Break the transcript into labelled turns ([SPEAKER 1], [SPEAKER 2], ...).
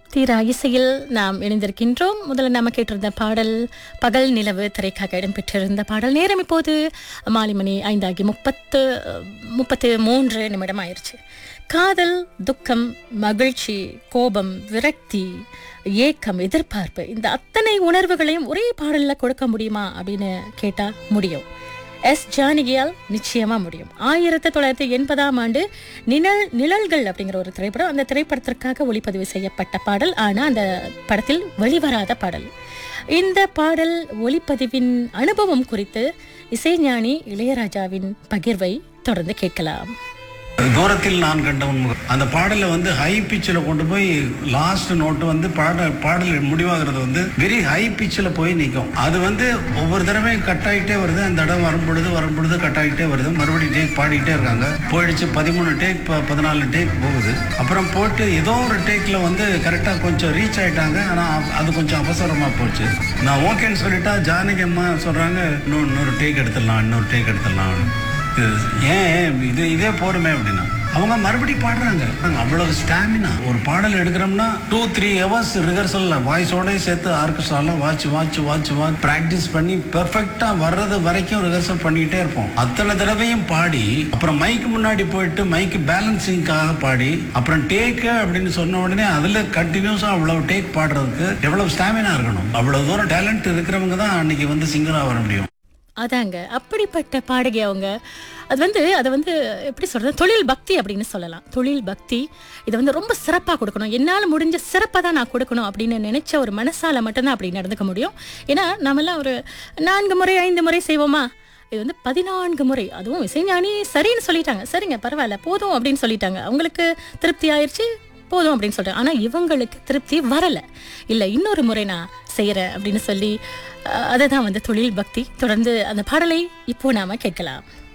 [SPEAKER 1] தீரா இசையில் நாம் இணைந்திருக்கின்றோம் முதல்ல நாம கேட்டிருந்த பாடல் பகல் நிலவு திரைக்காக இடம்பெற்றிருந்த பாடல் நேரம் இப்போது மாலை மணி ஐந்தாகி முப்பத்து முப்பத்து மூன்று நிமிடம் ஆயிருச்சு காதல் துக்கம் மகிழ்ச்சி கோபம் விரக்தி ஏக்கம் எதிர்பார்ப்பு இந்த அத்தனை உணர்வுகளையும் ஒரே பாடல்ல கொடுக்க முடியுமா அப்படின்னு கேட்டா முடியும் எஸ் ஜானகியால் நிச்சயமா முடியும் ஆயிரத்தி தொள்ளாயிரத்தி எண்பதாம் ஆண்டு நிழல் நிழல்கள் அப்படிங்கிற ஒரு திரைப்படம் அந்த திரைப்படத்திற்காக ஒளிப்பதிவு செய்யப்பட்ட பாடல் ஆனா அந்த படத்தில் வெளிவராத பாடல் இந்த பாடல் ஒளிப்பதிவின் அனுபவம் குறித்து இசைஞானி இளையராஜாவின் பகிர்வை தொடர்ந்து கேட்கலாம்
[SPEAKER 2] தூரத்தில் நான் கண்ட உண்முகம் அந்த பாடலை வந்து ஹை பிச்சில் கொண்டு போய் லாஸ்ட் நோட்டு வந்து பாடல் பாடல் முடிவாகிறது வந்து வெரி ஹை பிச்சில் போய் நிற்கும் அது வந்து ஒவ்வொரு தடவையும் கட் ஆகிட்டே வருது அந்த இடம் வரும்பொழுது வரும்பொழுது கட் ஆகிட்டே வருது மறுபடியும் டேக் பாடிக்கிட்டே இருக்காங்க போயிடுச்சு பதிமூணு டேக் பதினாலு டேக் போகுது அப்புறம் போட்டு ஏதோ ஒரு டேக்கில் வந்து கரெக்டாக கொஞ்சம் ரீச் ஆயிட்டாங்க ஆனால் அது கொஞ்சம் அவசரமாக போச்சு நான் ஓகேன்னு சொல்லிட்டா ஜானகி அம்மா சொல்கிறாங்க இன்னும் இன்னொரு டேக் எடுத்துடலாம் இன்னொரு டேக் எடுத்துடலாம் இது ஏன் இது இதே போருமே அப்படின்னா அவங்க மறுபடியும் பாடுறாங்க அவ்வளவு ஸ்டாமினா ஒரு பாடல் எடுக்கிறோம்னா டூ த்ரீ ஹவர்ஸ் ரிஹர்சல் வாய்ஸோட சேர்த்து ஆர்கெஸ்ட்ராலாம் watch watch watch watch practice பண்ணி பெர்ஃபெக்டா வர்றது வரைக்கும் ரிஹர்சல் பண்ணிக்கிட்டே இருப்போம் அத்தனை தடவையும் பாடி அப்புறம் மைக்கு முன்னாடி போயிட்டு மைக்கு பேலன்சிங்காக பாடி அப்புறம் டேக்கு அப்படின்னு சொன்ன உடனே அதுல கண்டினியூஸா அவ்வளவு டேக் பாடுறதுக்கு எவ்வளவு ஸ்டாமினா இருக்கணும் அவ்வளவு தூரம் டேலண்ட் இருக்கிறவங்க தான் அன்னைக்கு வந்து சிங்கரா வர முடியும்
[SPEAKER 1] அதாங்க அப்படிப்பட்ட பாடகி அவங்க அது வந்து அதை வந்து எப்படி சொல்றது தொழில் பக்தி அப்படின்னு சொல்லலாம் தொழில் பக்தி இதை வந்து ரொம்ப சிறப்பாக கொடுக்கணும் என்னால் முடிஞ்ச சிறப்பாக தான் நான் கொடுக்கணும் அப்படின்னு நினைச்ச ஒரு மனசால மட்டும்தான் அப்படி நடந்துக்க முடியும் ஏன்னா நாமெல்லாம் ஒரு நான்கு முறை ஐந்து முறை செய்வோமா இது வந்து பதினான்கு முறை அதுவும் இசைஞானி சரின்னு சொல்லிட்டாங்க சரிங்க பரவாயில்ல போதும் அப்படின்னு சொல்லிட்டாங்க அவங்களுக்கு திருப்தி ஆயிடுச்சு போதும் அப்படின்னு சொல்லிட்டாங்க ஆனால் இவங்களுக்கு திருப்தி வரலை இல்லை இன்னொரு முறை நான் செய்கிறேன் அப்படின்னு சொல்லி அதை தான் வந்து தொழில் பக்தி தொடர்ந்து அந்த பாடலை இப்போ நாம கேட்கலாம்